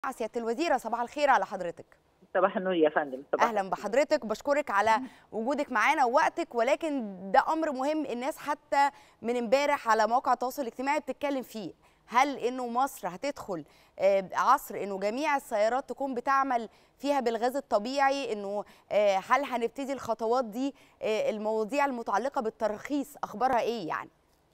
سياده الوزيره صباح الخير على حضرتك صباح النور يا فندم صباح اهلا بحضرتك بشكرك على وجودك معانا ووقتك ولكن ده امر مهم الناس حتى من امبارح على مواقع التواصل الاجتماعي بتتكلم فيه هل انه مصر هتدخل آه، عصر انه جميع السيارات تكون بتعمل فيها بالغاز الطبيعي انه آه، هل هنبتدي الخطوات دي آه، المواضيع المتعلقه بالترخيص اخبارها ايه يعني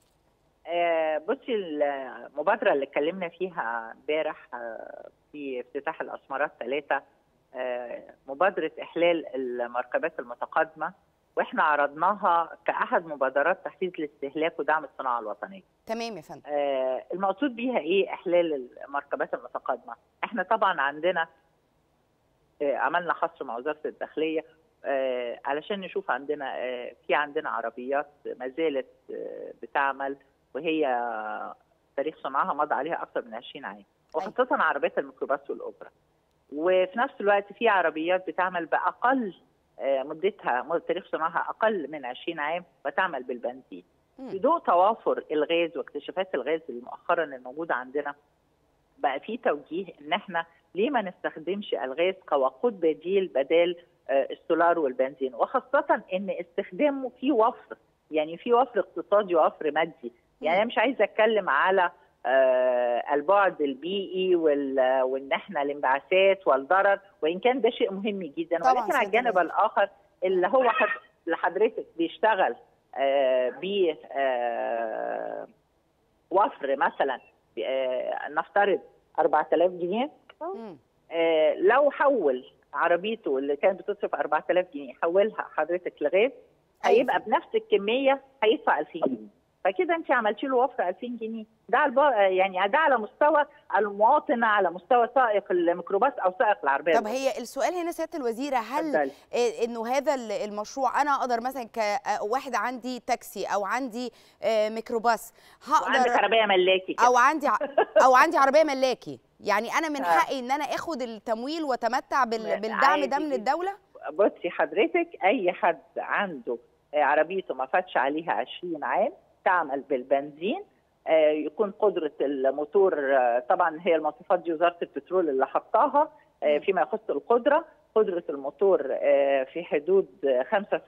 آه، بصي المبادره اللي اتكلمنا فيها امبارح آه، في افتتاح الاسمرات ثلاثه آه، مبادره احلال المركبات المتقدمه واحنا عرضناها كاحد مبادرات تحفيز الاستهلاك ودعم الصناعه الوطنيه. تمام يا فندم آه، المقصود بيها ايه احلال المركبات المتقدمه؟ احنا طبعا عندنا آه، عملنا حصر مع وزاره الداخليه آه، علشان نشوف عندنا آه، في عندنا عربيات ما زالت آه، بتعمل وهي تاريخ صنعها مضى عليها اكثر من 20 عام وخاصه عربيات الميكروباص والاوبرا وفي نفس الوقت في عربيات بتعمل باقل آه، مدتها مد- تاريخ صنعها اقل من 20 عام وتعمل بالبنزين مم. بضوء توافر الغاز واكتشافات الغاز اللي مؤخرا الموجوده عندنا بقى في توجيه ان احنا ليه ما نستخدمش الغاز كوقود بديل بدل آه، السولار والبنزين وخاصه ان استخدامه فيه وفر يعني في وفر اقتصادي ووفر مادي يعني انا مش عايزه اتكلم على آه، البعد البيئي وال- وان احنا الانبعاثات والضرر وان كان ده شيء مهم جدا طبعاً ولكن سيادة على الجانب الوزير. الاخر اللي هو حد- اللي حضرتك بيشتغل آه، ب آه، وفر مثلا آه، نفترض 4000 جنيه مم. آه، لو حول عربيته اللي كانت بتصرف 4000 جنيه حولها حضرتك لغاز هيبقى بنفس الكميه هيدفع 2000 جنيه فكده انت عملتي له وفر 2000 جنيه ده على الب- يعني ده على مستوى المواطن على مستوى سائق الميكروباص او سائق العربيه طب هي السؤال هنا سياده الوزيره هل اتفضلي. إيه انه هذا ال- المشروع انا اقدر مثلا كواحد عندي تاكسي او عندي آه، ميكروباص وعندك هقدر عربيه ملاكي كده. او عندي ع- او عندي عربيه ملاكي يعني انا من آه. حقي ان انا اخد التمويل واتمتع بال- بالدعم ده عادي من جداً. الدوله بصي حضرتك اي حد عنده آه، عربيته ما فاتش عليها 20 عام تعمل بالبنزين آه، يكون قدره الموتور آه، طبعا هي المواصفات دي وزاره البترول اللي حطاها آه، مم. فيما يخص القدره قدره الموتور آه، في حدود آه،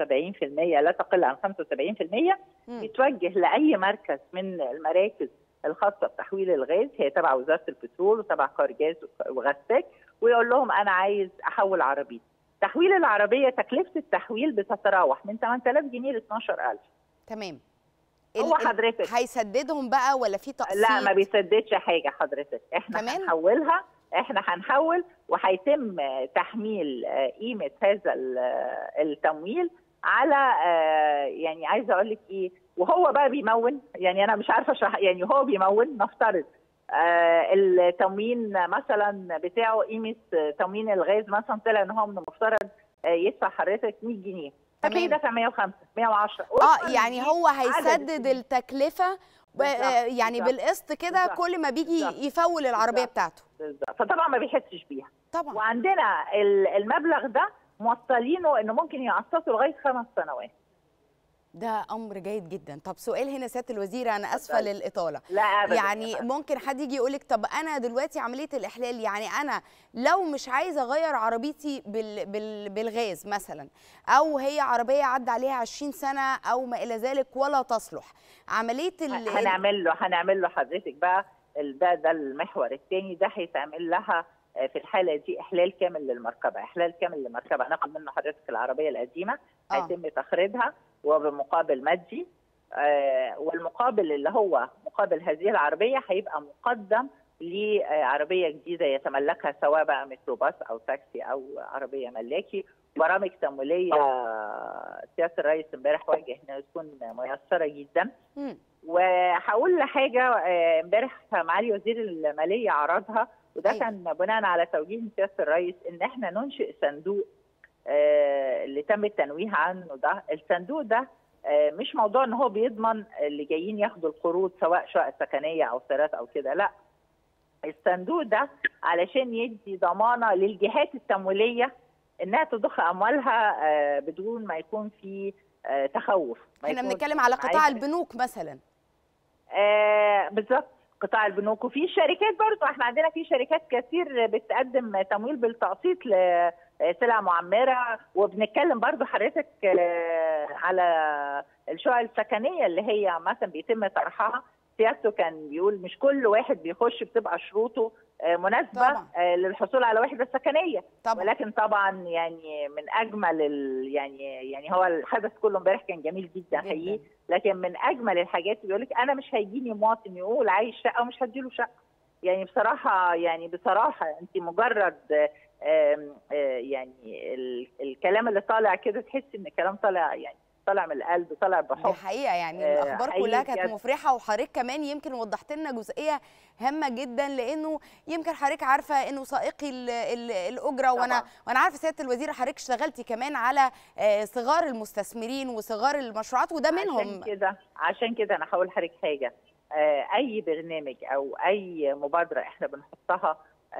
75% لا تقل عن 75% مم. يتوجه لاي مركز من المراكز الخاصه بتحويل الغاز هي تبع وزاره البترول وتبع كارجاز وغساك ويقول لهم انا عايز احول عربيتي تحويل العربيه تكلفه التحويل بتتراوح من 8000 جنيه ل 12000 تمام هو ال- ال- حضرتك هيسددهم بقى ولا في تقسيط لا ما بيسددش حاجه حضرتك احنا كمان؟ هنحولها احنا هنحول وهيتم تحميل آه، قيمه هذا ال- آه، التمويل على آه، يعني عايزه اقول لك ايه وهو بقى بيمون يعني انا مش عارفه اشرح يعني هو بيمون نفترض آه، التموين مثلا بتاعه قيمه آه، تموين الغاز مثلا طلع ان هو من المفترض آه، يدفع حضرتك 100 جنيه هتلاقيه تمام. دافع 105 110 اه يعني هو عدد هيسدد السنين. التكلفه ب- بالظبط، آه، يعني بالظبط، بالقسط كده بالظبط، كل ما بيجي بالظبط، يفول العربيه بالظبط. بتاعته بالظبط فطبعا ما بيحسش بيها طبعا وعندنا ال- المبلغ ده موصلينه انه ممكن يقسطوا لغايه خمس سنوات ده امر جيد جدا طب سؤال هنا سياده الوزيره انا اسفه اتفضلي. للاطاله لا ابدا يعني أبداً. ممكن حد يجي يقولك طب انا دلوقتي عمليه الاحلال يعني انا لو مش عايزه اغير عربيتي بال بال بالغاز مثلا او هي عربيه عدى عليها 20 سنه او ما الى ذلك ولا تصلح عمليه ال هنعمل له هنعمل له حضرتك بقى ال- ده ده المحور الثاني ده هيتعمل لها آه، في الحاله دي احلال كامل للمركبه احلال كامل للمركبه ناخد منه حضرتك العربيه القديمه آه. هيتم تخريجها وبمقابل مادي آه، والمقابل اللي هو مقابل هذه العربيه هيبقى مقدم لعربيه جديده يتملكها سواء بقى ميكروباص او تاكسي او عربيه ملاكي برامج تمويليه آه، سياده الرئيس امبارح وجه انها تكون ميسره جدا مم. وهقول لحاجه آه، امبارح معالي وزير الماليه عرضها وده أيوة. كان بناء على توجيه من سياده الرئيس ان احنا ننشئ صندوق آه، اللي تم التنويه عنه ده الصندوق ده آه، مش موضوع ان هو بيضمن اللي جايين ياخدوا القروض سواء شقق سكنيه او سيارات او كده لا الصندوق ده علشان يدي ضمانه للجهات التمويليه انها تضخ اموالها آه، بدون ما يكون في آه، تخوف ما احنا يكون- بنتكلم على قطاع عايزة- البنوك مثلا آه بالظبط قطاع البنوك وفي شركات برضو احنا عندنا في شركات كثير بتقدم تمويل بالتقسيط لسلع معمره وبنتكلم برضو حضرتك على الشقق السكنيه اللي هي مثلا بيتم طرحها سيادته كان بيقول مش كل واحد بيخش بتبقى شروطه مناسبه طبعا. للحصول على وحده سكنيه طبعا ولكن طبعا يعني من اجمل ال يعني يعني هو الحدث كله امبارح كان جميل جدا حقيقي لكن من اجمل الحاجات بيقول لك انا مش هيجيني مواطن يقول عايز شقه ومش هديله شقه يعني بصراحه يعني بصراحه انت مجرد آم آه يعني الكلام اللي طالع كده تحس ان الكلام طالع يعني طالع من القلب طالع بحب دي حقيقه يعني الاخبار كلها كانت مفرحه وحضرتك كمان يمكن وضحت لنا جزئيه هامه جدا لانه يمكن حضرتك عارفه انه سائقي ال ال الاجره وانا وانا عارفه سياده الوزيره حضرتك اشتغلتي كمان على صغار المستثمرين وصغار المشروعات وده منهم عشان كده عشان كده انا هقول لحضرتك حاجه اي برنامج او اي مبادره احنا بنحطها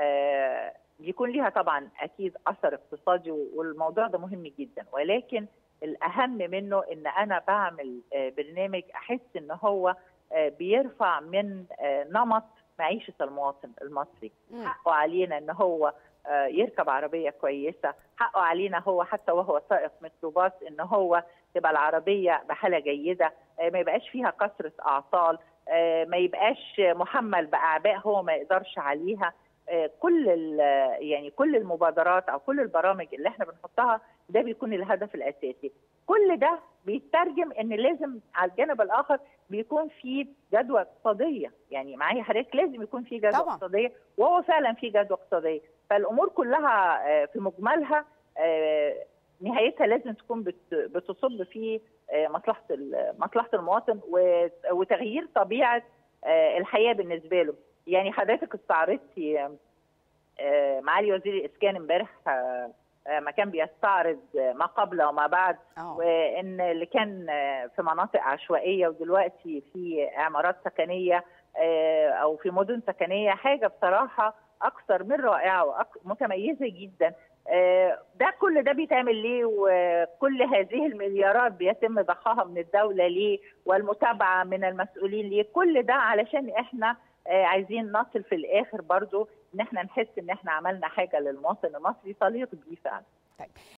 بيكون ليها طبعا اكيد اثر اقتصادي والموضوع ده مهم جدا ولكن الاهم منه ان انا بعمل برنامج احس ان هو بيرفع من نمط معيشه المواطن المصري حقه علينا ان هو يركب عربيه كويسه حقه علينا هو حتى وهو سائق ميكروباص ان هو تبقى العربيه بحاله جيده ما يبقاش فيها كثره اعطال ما يبقاش محمل باعباء هو ما يقدرش عليها كل يعني كل المبادرات او كل البرامج اللي احنا بنحطها ده بيكون الهدف الاساسي كل ده بيترجم ان لازم على الجانب الاخر بيكون في جدوى اقتصاديه يعني معايا حضرتك لازم يكون في جدوى طبعا. اقتصاديه وهو فعلا في جدوى اقتصاديه فالامور كلها في مجملها نهايتها لازم تكون بتصب في مصلحه مصلحه المواطن وتغيير طبيعه الحياه بالنسبه له يعني حضرتك استعرضتي معالي وزير الاسكان امبارح ما كان بيستعرض ما قبل وما بعد أوه. وان اللي كان في مناطق عشوائيه ودلوقتي في عمارات سكنيه او في مدن سكنيه حاجه بصراحه اكثر من رائعه ومتميزه جدا ده كل ده بيتعمل ليه وكل هذه المليارات بيتم ضخها من الدوله ليه والمتابعه من المسؤولين ليه كل ده علشان احنا عايزين نصل في الاخر برضو ان احنا نحس ان احنا عملنا حاجه للمواطن المصري تليق بيه فعلا طيب